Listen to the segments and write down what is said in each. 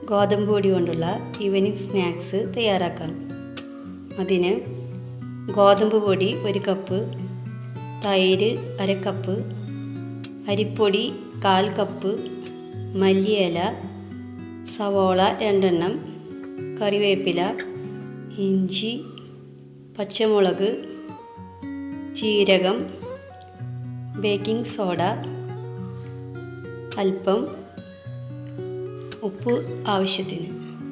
ഗോതമ്പ് പൊടി കൊണ്ടുള്ള ഈവനിങ് സ്നാക്സ് തയ്യാറാക്കാം അതിന് ഗോതമ്പ് പൊടി ഒരു കപ്പ് തൈര് അര കപ്പ് അരിപ്പൊടി കാൽ കപ്പ് മല്ലിയില സവോള രണ്ടെണ്ണം കറിവേപ്പില ഇഞ്ചി പച്ചമുളക് ജീരകം ബേക്കിംഗ് സോഡ അല്പം ഉപ്പ് ആവശ്യത്തിന്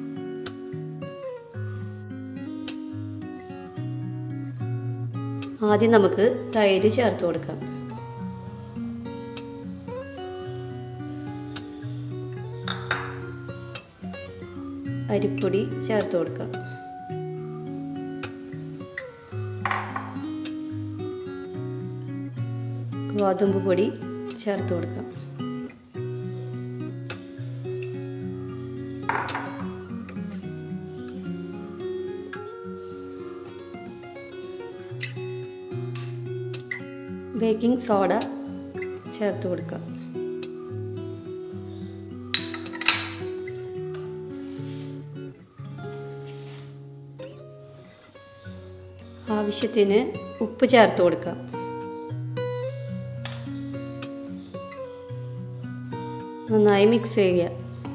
ആദ്യം നമുക്ക് തൈര് ചേർത്ത് കൊടുക്കാം അരിപ്പൊടി ചേർത്ത് കൊടുക്കാം ഗോതമ്പ് പൊടി ചേർത്ത് കൊടുക്കാം ബേക്കിംഗ് സോഡ ചേർത്ത് കൊടുക്കാം ആവശ്യത്തിന് ഉപ്പ് ചേർത്ത് കൊടുക്കാം നന്നായി മിക്സ് ചെയ്യുക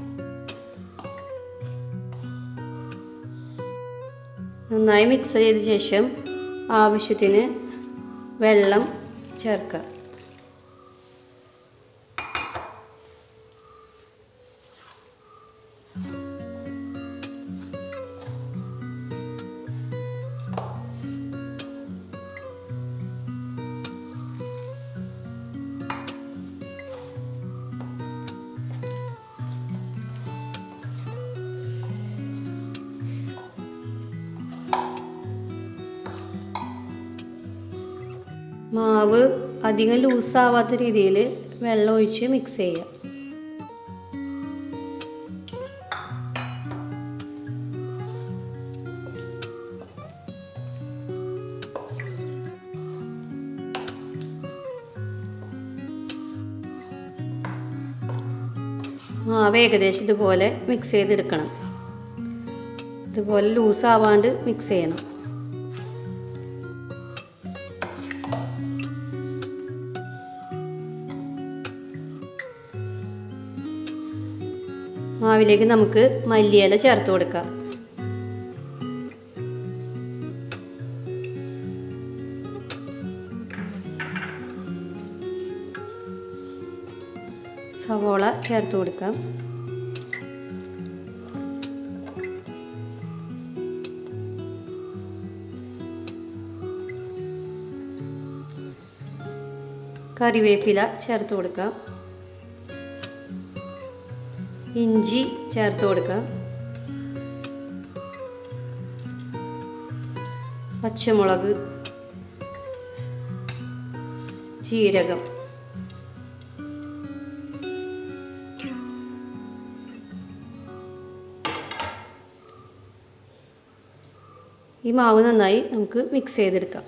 നന്നായി മിക്സ് ചെയ്ത ശേഷം ആവശ്യത്തിന് വെള്ളം ചേർക്കുക മാവ് അധികം ലൂസാവാത്ത രീതിയിൽ വെള്ളം ഒഴിച്ച് മിക്സ് ചെയ്യുക മാവ് ഏകദേശം ഇതുപോലെ മിക്സ് ചെയ്തെടുക്കണം ഇതുപോലെ ലൂസാവാണ്ട് മിക്സ് ചെയ്യണം മാവിലേക്ക് നമുക്ക് മല്ലിയില ചേർത്ത് കൊടുക്കാം സവോള ചേർത്ത് കൊടുക്കാം കറിവേപ്പില ചേർത്ത് കൊടുക്കാം ഇഞ്ചി ചേർത്ത് കൊടുക്കാം പച്ചമുളക് ജീരകം ഈ മാവ് നന്നായി നമുക്ക് മിക്സ് ചെയ്തെടുക്കാം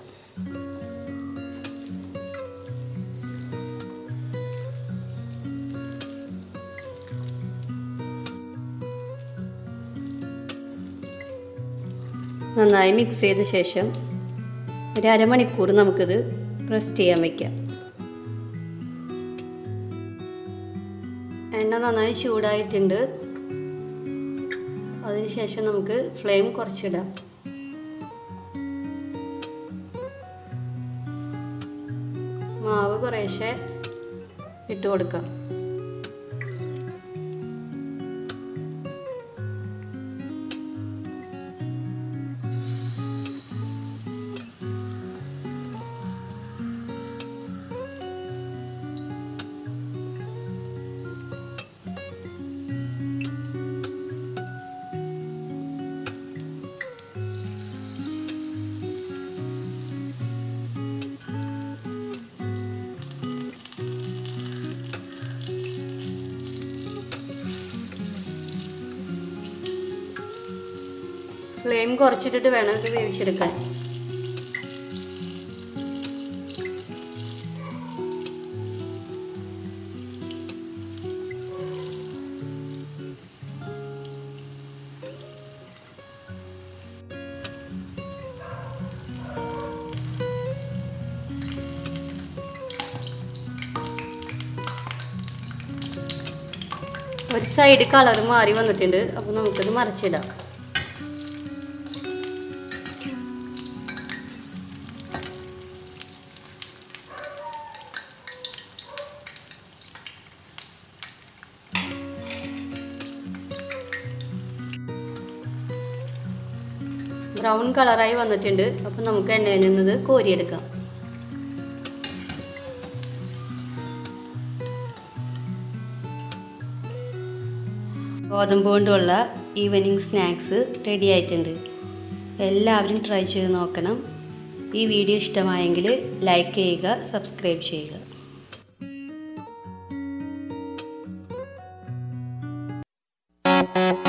നന്നായി മിക്സ് ചെയ്ത ശേഷം ഒരു അരമണിക്കൂർ നമുക്കിത് റെസ്റ്റ് ചെയ്യാൻ വയ്ക്കാം എണ്ണ നന്നായി ചൂടായിട്ടുണ്ട് അതിനുശേഷം നമുക്ക് ഫ്ലെയിം കുറച്ചിടാം മാവ് കുറേശ്ശെ ഇട്ട് കൊടുക്കാം ഫ്ലെയിം കുറച്ചിട്ടിട്ട് വേണം ഇത് വേവിച്ചെടുക്കാൻ ഒരു സൈഡ് കളർ മാറി വന്നിട്ടുണ്ട് അപ്പോൾ നമുക്കിത് മറിച്ചിടാം ബ്രൗൺ കളറായി വന്നിട്ടുണ്ട് അപ്പോൾ നമുക്ക് എണ്ണയിൽ നിന്നത് കോരിയെടുക്കാം ഗോതമ്പ് കൊണ്ടുള്ള ഈവനിങ് സ്നാക്സ് റെഡി ആയിട്ടുണ്ട് എല്ലാവരും ട്രൈ ചെയ്ത് നോക്കണം ഈ വീഡിയോ ഇഷ്ടമായെങ്കിൽ ലൈക്ക് ചെയ്യുക സബ്സ്ക്രൈബ് ചെയ്യുക Thank